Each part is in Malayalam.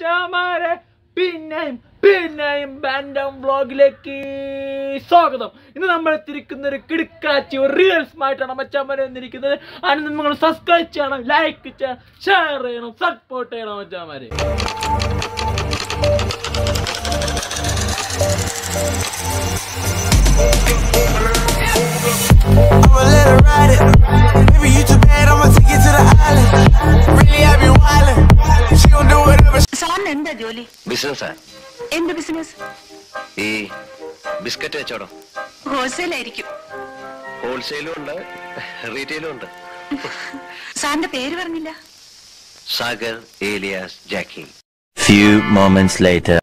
മച്ചാമാരെ പിന്നെയും പിന്നെയും ബാൻഡം വ്ളോഗിലേക്ക് സ്വാഗതം ഇന്ന് നമ്മൾ എത്തിയിരിക്കുന്ന ഒരു കിടുക്കാച്ചി ഒരു റീൽസുമായിട്ടാണ് മച്ചാമാരെ വന്നിരിക്കുന്നത് അതിന് നിങ്ങൾ സബ്സ്ക്രൈബ് ചെയ്യണം ലൈക്ക് ചെയ്യണം ഷെയർ ചെയ്യണം സപ്പോർട്ട് ചെയ്യണം മച്ചാമാരെ I'ma let her ride it. Baby, you too bad, I'ma take you to the island. Really, I be wildin'. She gon' do whatever she സാറിന് എന്താ ജോലി ബിസിനസ്സാ എന്ത് ബിസിനസ് ഈ ബിസ്ക്കറ്റ് കച്ചവടം ഹോൾസെയിൽ ആയിരിക്കും ഹോൾസെയിലും ഉണ്ട് റീറ്റെയിലും ഉണ്ട് സാറിന്റെ പേര് പറഞ്ഞില്ല സാഗർ ഏലിയാസ് ജാക്കി Few moments later.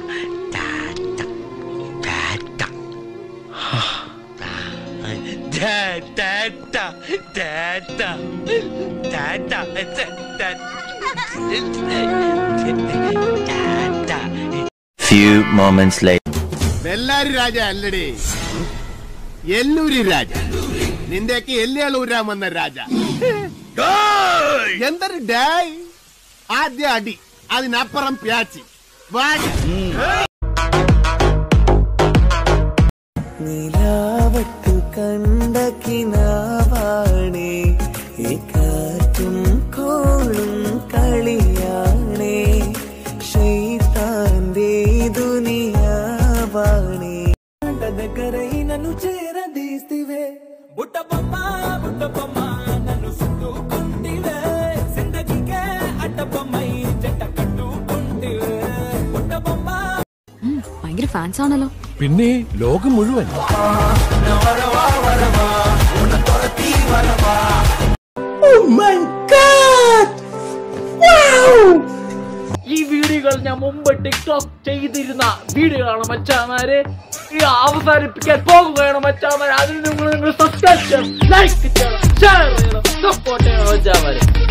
Few moments later. Bellary രാജ അല്ലടി എല്ലൂരി രാജ നിന്റെയൊക്കെ എല്ലുകളൂരാൻ വന്ന രാജ എന്തൊരു ഡായ് ആദ്യ അടി അതിനപ്പുറം പ്യാച്ചി വാടി നിലാവത്തു കണ്ട കിനാവാണേ ഈ കാറ്റും കോളും കളിയാണേ ശൈത്താന്റെ దునియావాణి దగ్గరై నన్ను చేరదీస్తివే బుట్ట బొమ్మ బుట్ట బొమ్మ నన్ను చుట్టుకుంటివే జిందగీకే అడ్డ బొమ్మై జంట కట్టుకుంటివే బుట్ట బొమ్మ ഭയങ്കര ഫാൻസ് ആണല്ലോ പിന്നെ ലോകം മുഴുവൻ ഈ വീഡിയോകൾ ഞാൻ മുമ്പ് ടിക്ടോക്ക് ചെയ്തിരുന്ന വീഡിയോകളാണ് മച്ചാമാരെ ഈ അവസാനിപ്പിക്കാൻ പോകുകയാണ് മച്ചാമാരെ അതിന് നിങ്ങൾ നിങ്ങൾ സബ്സ്ക്രൈബ് ചെയ്യണം ലൈക്ക് ചെയ്യണം ഷെയർ ചെയ്യണം സപ്പോർട്ട് ചെയ്യണം മച്ചാമാരെ